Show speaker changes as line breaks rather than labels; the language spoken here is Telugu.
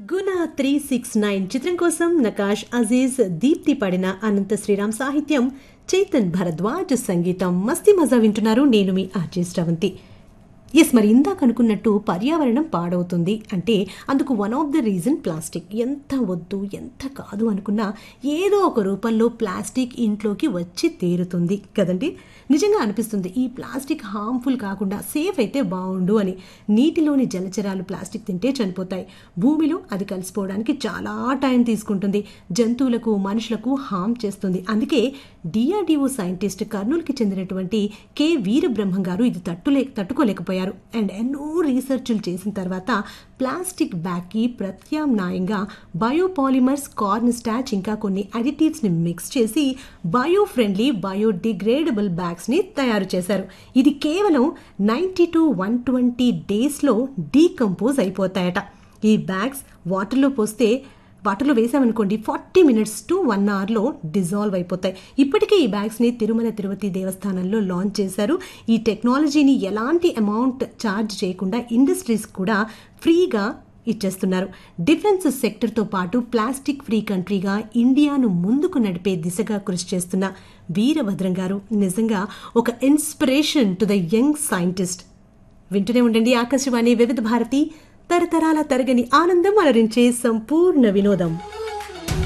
గుణ త్రీ సిక్స్ నైన్ చిత్రం కోసం నకాష్ అజీజ్ దీప్తి పడిన అనంత శ్రీరామ్ సాహిత్యం చైతన్ భరద్వాజ్ సంగీతం మస్తి మజా వింటున్నారు నేను మీ ఆర్జే శ్రవంతి ఎస్ మరి ఇందాక అనుకున్నట్టు పర్యావరణం పాడవుతుంది అంటే అందుకు one of the reason plastic ఎంత వద్దు ఎంత కాదు అనుకున్నా ఏదో ఒక రూపంలో ప్లాస్టిక్ ఇంట్లోకి వచ్చి తీరుతుంది కదండి నిజంగా అనిపిస్తుంది ఈ ప్లాస్టిక్ హార్మ్ఫుల్ కాకుండా సేఫ్ అయితే బాగుండు అని నీటిలోని జలచరాలు ప్లాస్టిక్ తింటే చనిపోతాయి భూమిలో అది కలిసిపోవడానికి చాలా టైం తీసుకుంటుంది జంతువులకు మనుషులకు హామ్ చేస్తుంది అందుకే డిఆర్డిఓ సైంటిస్ట్ కర్నూలుకి చెందినటువంటి కె వీరబ్రహ్మం గారు ఇది తట్టులే తట్టుకోలేకపోయారు అండ్ ఎన్నో రీసెర్చ్లు చేసిన తర్వాత ప్లాస్టిక్ బ్యాగ్కి ప్రత్యామ్నాయంగా బయోపాలిమర్స్ కార్న్ స్టాచ్ ఇంకా కొన్ని అడిటివ్స్ని మిక్స్ చేసి బయో ఫ్రెండ్లీ బయోడిగ్రేడబుల్ బ్యాగ్స్ని తయారు చేశారు ఇది కేవలం నైంటీ టు వన్ ట్వంటీ డేస్లో డీకంపోజ్ అయిపోతాయట ఈ బ్యాగ్స్ వాటర్లో పోస్తే వాటర్లో వేసామనుకోండి ఫార్టీ మినిట్స్ టు వన్ అవర్లో డిజాల్వ్ అయిపోతాయి ఇప్పటికే ఈ బ్యాగ్స్ని తిరుమల తిరుపతి దేవస్థానంలో లాంచ్ చేశారు ఈ టెక్నాలజీని ఎలాంటి అమౌంట్ ఛార్జ్ చేయకుండా ఇండస్ట్రీస్ కూడా ఫ్రీగా ఇచ్చేస్తున్నారు డిఫెన్స్ సెక్టర్తో పాటు ప్లాస్టిక్ ఫ్రీ కంట్రీగా ఇండియాను ముందుకు నడిపే దిశగా కృషి చేస్తున్న వీరభద్రం గారు నిజంగా ఒక inspiration to the young scientist వింటూనే ఉండండి ఆకాశవాణి వివిధ భారతి తరతరాల తరగని ఆనందం అలరించే సంపూర్ణ వినోదం